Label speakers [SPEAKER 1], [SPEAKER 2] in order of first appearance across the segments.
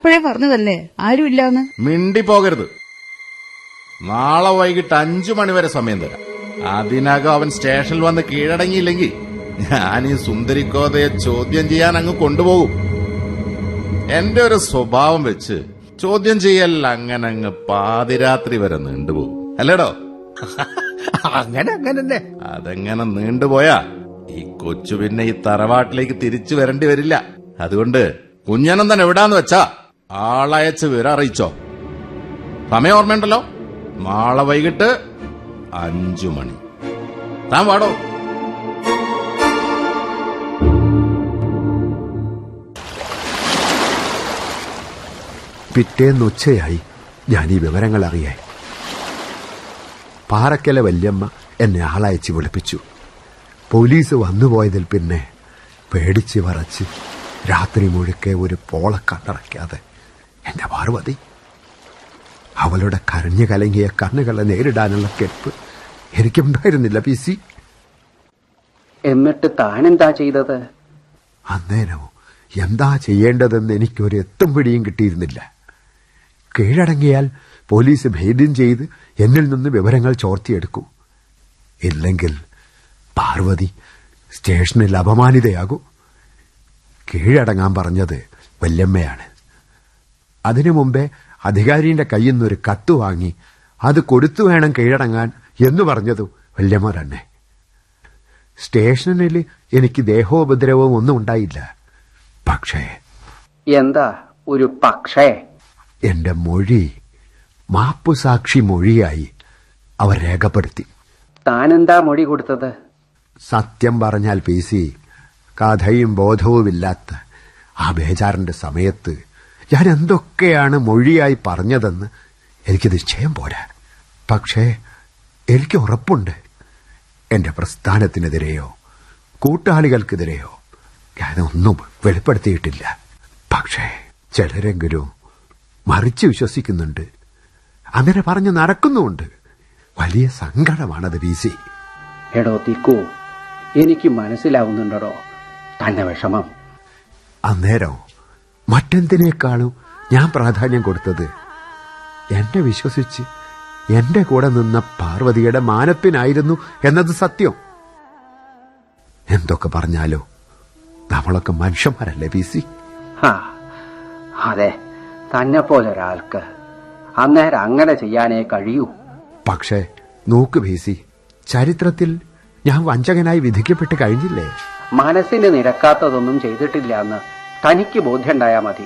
[SPEAKER 1] ഇപ്പോഴേ പറഞ്ഞതല്ലേ ആരുമില്ലാന്ന്
[SPEAKER 2] മിണ്ടി പോകരുത് നാളെ വൈകിട്ട് അഞ്ചു മണിവരെ സമയം തരാം അതിനകം അവൻ സ്റ്റേഷനിൽ വന്ന് കീഴടങ്ങിയില്ലെങ്കിൽ ഞാൻ ഈ സുന്ദരിക്കോതയെ ചോദ്യം ചെയ്യാൻ അങ്ങ് കൊണ്ടുപോകും എന്റെ ഒരു സ്വഭാവം വെച്ച് ചോദ്യം ചെയ്യൽ അങ്ങനെ അങ്ങ് പാതിരാത്രി വരെ നീണ്ടുപോകും അല്ലേടോ
[SPEAKER 3] അങ്ങനെ അങ്ങനെ തന്നെ
[SPEAKER 2] അതെങ്ങനെ നീണ്ടുപോയാ ഈ കൊച്ചു പിന്നെ ഈ തറവാട്ടിലേക്ക് തിരിച്ചു വരേണ്ടി വരില്ല അതുകൊണ്ട് കുഞ്ഞനന്ദൻ എവിടാന്ന് വെച്ചാ ആളയച്ച് വിവരം അറിയിച്ചോ സമയം ഓർമ്മയുണ്ടല്ലോ നാളെ വൈകിട്ട് അഞ്ചു മണി താൻ വാടോ
[SPEAKER 3] പിറ്റേന്ന് ഉച്ചയായി ഞാൻ ഈ വിവരങ്ങൾ അറിയാൻ പാറക്കല വല്യമ്മ എന്നെ ആളയച്ച് വിളിപ്പിച്ചു പോലീസ് വന്നുപോയതിൽ പിന്നെ പേടിച്ച് വറച്ച് രാത്രി മുഴുക്കെ ഒരു പോളക്കണ്ണടയ്ക്കാതെ എന്റെ പാർവതി അവളുടെ കരഞ്ഞു കലങ്ങിയ കണ്ണുകളെ നേരിടാനുള്ള കെപ്പ് എനിക്കുണ്ടായിരുന്നില്ല പി സി
[SPEAKER 4] എന്നിട്ട് താനെന്താ ചെയ്തത്
[SPEAKER 3] അന്നേരം എന്താ ചെയ്യേണ്ടതെന്ന് എനിക്കൊരു എത്തും പിടിയും കിട്ടിയിരുന്നില്ല കീഴടങ്ങിയാൽ പോലീസ് ഭേദ്യം ചെയ്ത് എന്നിൽ നിന്ന് വിവരങ്ങൾ ചോർത്തിയെടുക്കും ഇല്ലെങ്കിൽ പാർവതി സ്റ്റേഷനിൽ അപമാനിതയാകൂ കീഴടങ്ങാൻ പറഞ്ഞത് വല്യമ്മയാണ് അതിനു മുമ്പേ അധികാരിയുടെ കയ്യിൽ നിന്നൊരു കത്ത് വാങ്ങി അത് കൊടുത്തു വേണം കീഴടങ്ങാൻ എന്ന് പറഞ്ഞത് വല്യമ്മ തന്നെ സ്റ്റേഷനിൽ എനിക്ക് ദേഹോപദ്രവവും ഒന്നും ഉണ്ടായില്ല പക്ഷേ
[SPEAKER 4] എന്താ ഒരു പക്ഷേ
[SPEAKER 3] എന്റെ മൊഴി മാപ്പുസാക്ഷി മൊഴിയായി അവർ രേഖപ്പെടുത്തി
[SPEAKER 4] താനെന്താ മൊഴി കൊടുത്തത്
[SPEAKER 3] സത്യം പറഞ്ഞാൽ പി സി കഥയും ബോധവുമില്ലാത്ത ആ ബേജാറിന്റെ സമയത്ത് ഞാൻ എന്തൊക്കെയാണ് മൊഴിയായി പറഞ്ഞതെന്ന് എനിക്ക് നിശ്ചയം പോരാ പക്ഷേ എനിക്ക് ഉറപ്പുണ്ട് എന്റെ പ്രസ്ഥാനത്തിനെതിരെയോ കൂട്ടാളികൾക്കെതിരെയോ ഞാനൊന്നും വെളിപ്പെടുത്തിയിട്ടില്ല പക്ഷേ ചിലരെങ്കിലും മറിച്ച് വിശ്വസിക്കുന്നുണ്ട് അങ്ങനെ പറഞ്ഞു നടക്കുന്നുമുണ്ട് വലിയ സങ്കടമാണത് പി സി
[SPEAKER 4] എടോ തിക്കു എനിക്ക് മനസ്സിലാവുന്നുണ്ടോ തന്റെ വിഷമം
[SPEAKER 3] അന്നേരം മറ്റെന്തിനേക്കാളും ഞാൻ പ്രാധാന്യം കൊടുത്തത് എന്നെ വിശ്വസിച്ച് എന്റെ കൂടെ നിന്ന പാർവതിയുടെ മാനപ്പിനായിരുന്നു എന്നത് സത്യം എന്തൊക്കെ പറഞ്ഞാലോ നമ്മളൊക്കെ മനുഷ്യന്മാരല്ലേ പി സി
[SPEAKER 4] ഹാ അതെ തന്നെ പോലെ ഒരാൾക്ക് അന്നേരം അങ്ങനെ ചെയ്യാനേ കഴിയൂ
[SPEAKER 3] പക്ഷേ നോക്ക് പി സി ചരിത്രത്തിൽ ഞാൻ വഞ്ചകനായി വിധിക്കപ്പെട്ട് കഴിഞ്ഞില്ലേ
[SPEAKER 4] മനസ്സിന് നിരക്കാത്തതൊന്നും ചെയ്തിട്ടില്ല എന്ന് തനിക്ക് ബോധ്യമുണ്ടായാ മതി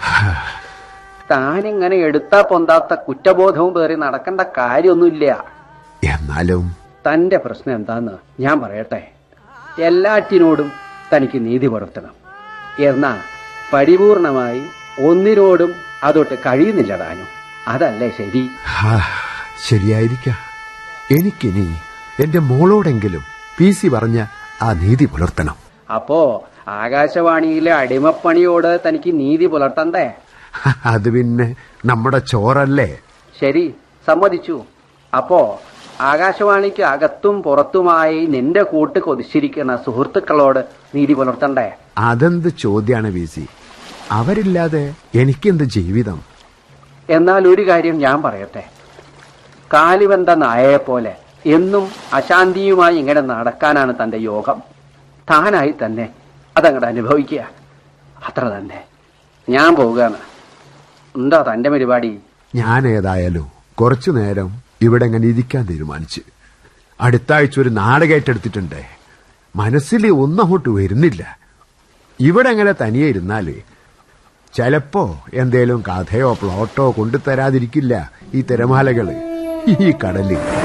[SPEAKER 4] താനിങ്ങനെ എടുത്താ പൊന്താത്ത കുറ്റബോധവും പേറി നടക്കേണ്ട കാര്യമൊന്നുമില്ല
[SPEAKER 3] എന്നാലും
[SPEAKER 4] തന്റെ പ്രശ്നം എന്താന്ന് ഞാൻ പറയട്ടെ എല്ലാറ്റിനോടും തനിക്ക് നീതി പുലർത്തണം എന്നാ പരിപൂർണമായി ഒന്നിനോടും അതൊട്ട് കഴിയുന്നില്ല താനും അതല്ലേ ശരി
[SPEAKER 3] ഹാ, ശരിയായിരിക്കാം എനിക്കിനി എന്റെ മോളോടെങ്കിലും പി സി പറഞ്ഞ ആ നീതി പുലർത്തണം
[SPEAKER 4] അപ്പോ ആകാശവാണിയിലെ അടിമപ്പണിയോട് തനിക്ക് നീതി പുലർത്തണ്ടേ
[SPEAKER 3] അത് പിന്നെ നമ്മുടെ ചോറല്ലേ
[SPEAKER 4] ശരി സമ്മതിച്ചു അപ്പോ ആകാശവാണിക്ക് അകത്തും പുറത്തുമായി നിന്റെ കൂട്ട് കൊതിച്ചിരിക്കുന്ന സുഹൃത്തുക്കളോട് നീതി പുലർത്തണ്ടേ
[SPEAKER 3] അതെന്ത് ചോദ്യാണ് പി സി അവരില്ലാതെ എനിക്കെന്ത് ജീവിതം
[SPEAKER 4] എന്നാൽ ഒരു കാര്യം ഞാൻ പറയട്ടെ കാലിവന്ത നായയെ പോലെ എന്നും അശാന്തിയുമായി ഇങ്ങനെ നടക്കാനാണ് തന്റെ യോഗം താനായി തന്നെ അതങ്ങോട്ട് അനുഭവിക്കുക അത്ര തന്നെ ഞാൻ പോവുകയാണ് എന്താ തന്റെ പരിപാടി
[SPEAKER 3] ഞാൻ ഏതായാലും കുറച്ചു നേരം ഇവിടെ ഇങ്ങനെ ഇരിക്കാൻ തീരുമാനിച്ചു അടുത്ത ആഴ്ച ഒരു നാടകേറ്റെടുത്തിട്ടുണ്ട് മനസ്സിൽ ഒന്നും അങ്ങോട്ട് വരുന്നില്ല ഇവിടെ അങ്ങനെ തനിയെ ഇരുന്നാല് ചിലപ്പോ എന്തേലും കഥയോ പ്ലോട്ടോ കൊണ്ടുതരാതിരിക്കില്ല ഈ തിരമാലകള് ഈ കടല്